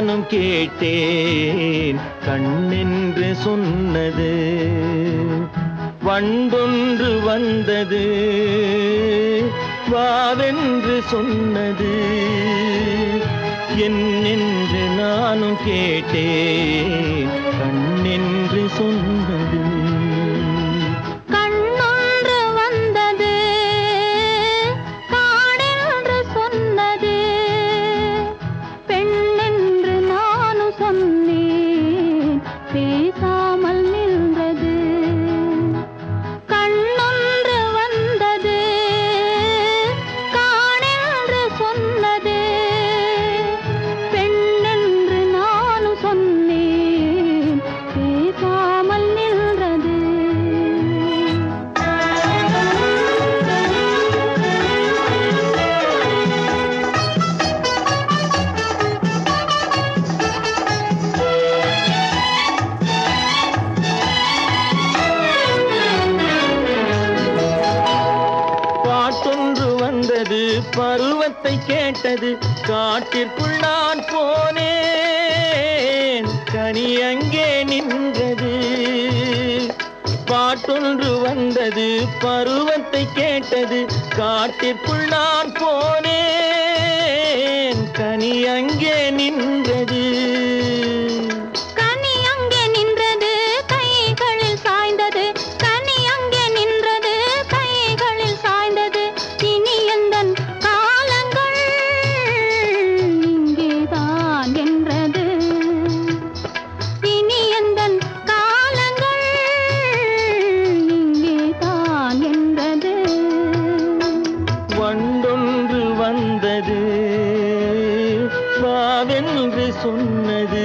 நானும் கேட்டேன் கண்ணென்று சொன்னது வண்டொன்று வந்தது வாவென்று சொன்னது என்னென்று நானும் கேட்டேன் கண்ணென்று சொன்னது கண்ணொன்று வந்தது காடென்று சொன்னது பெண்ணென்று நானும் சொன்னேன் பேசாமல் நின்றது கண்ணொன்று வந்தது காடென்று சொன்னது பெண்ணென்று நானும் சொன்னேன் பேசாமல் நின்றது பாட்டொன்று வந்தது பருவத்தை கேட்டது காட்டிற்குள் நான் போனேன் கனி அங்கே நின்றது பாட்டொன்று வந்தது பருவத்தை கேட்டது காட்டிற்குள் நான் போனேன் கனி அங்கே நின்றது கனி அங்கே நின்றது கைகளில் சாய்ந்தது கனி அங்கே நின்றது கைகளில் சாய்ந்தது இனி எந்தன் காலங்கள் இங்கேதான் என்றது இனி எந்தன் காலங்கள் இங்கேதான் என்றது வண்டொன்று வந்தது வாவென்று சொன்னது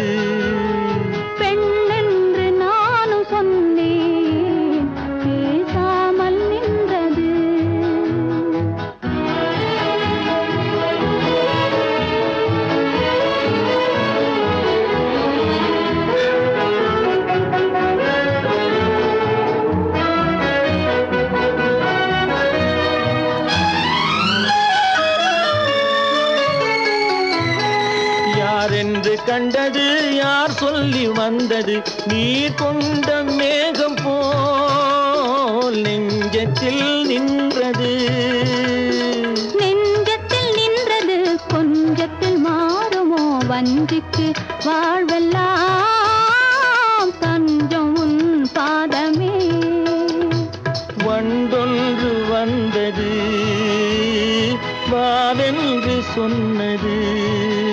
பெண்ணென்று நானும் சொன்னேன் பேசாமல் நின்றது யார் என்று கண்டது யார் சொல்லி வந்தது நீர் கொண்ட மேகம் போல் நெஞ்சத்தில் நின்றது நெஞ்சத்தில் நின்றது கொஞ்சத்தில் மாறுமோ வஞ்சிக்கு வாழ்வெல்லாம் தஞ்சம் உன் பாதமே வண்டொன்று வந்தது வாவென்று சொன்னது